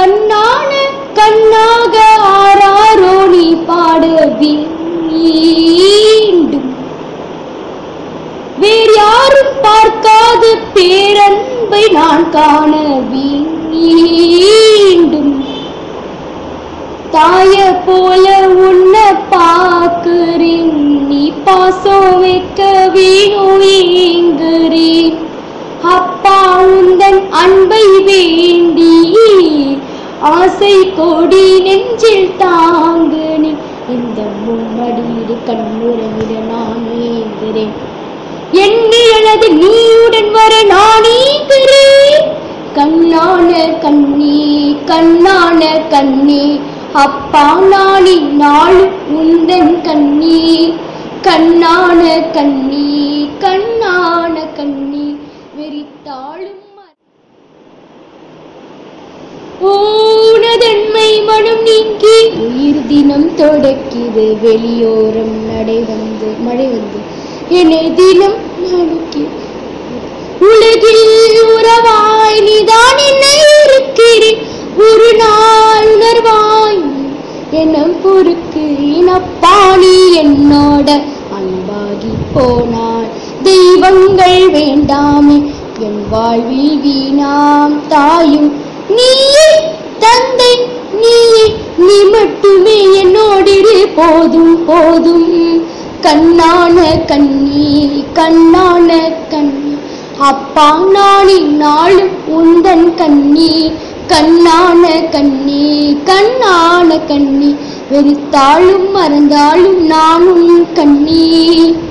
கண்ணான கண்ணாக ஆராரோ நீ பாட வேண்டும் வேறு யாரும் பார்க்காத பேரன்பை நான் காண வேண்டும் தாய போல உன்னை பார்க்கிறேன் நீ பாசம் வைக்க வேணும் ஏங்குறேன் அப்பா உந்தன் அன்பை வேண்டி ஆசை கொடி நெஞ்சில் தாங்குனேன் இந்த மும்மடியிடு கண்ணுறவிட நான் ஏங்குறேன் எண்ணியனது நீயுடன் வர நான் ஏங்குறேன் கண்ணான கண்ணி கண்ணான கண்ணி அப்பா நானி நாளும் உந்தன் கண்ணி கண்ணான கண்ணி கண்ணான கண்ணி வெறித்தாளும் ஊனதன்மை மனம் நீங்கி உயிர் தினம் தொடக்கிது வெளியோரம் நடை வந்து மழை வந்து என்னை தினம் நடுக்கி உலகில் உறவாய் நீதான் என்னை இருக்கிறேன் ஒரு நாள் உணர்வாய் எண்ணம் பொறுக்கிறேன் அப்பா நீ என்னோட அன்பாகி போனாய் தெய்வங்கள் வேண்டாமே என் வாழ்வில் வீணாம் தாயும் நீயே தந்தை நீயே நீ மட்டுமே என்னோடிரு போதும் போதும் கண்ணான கண்ணி கண்ணான கண்ணி அப்பா நானி நாளும் உந்தன் கண்ணி கண்ணான கண்ணி கண்ணான கண்ணி வெறுத்தாலும் மறந்தாலும் நானும் கண்ணி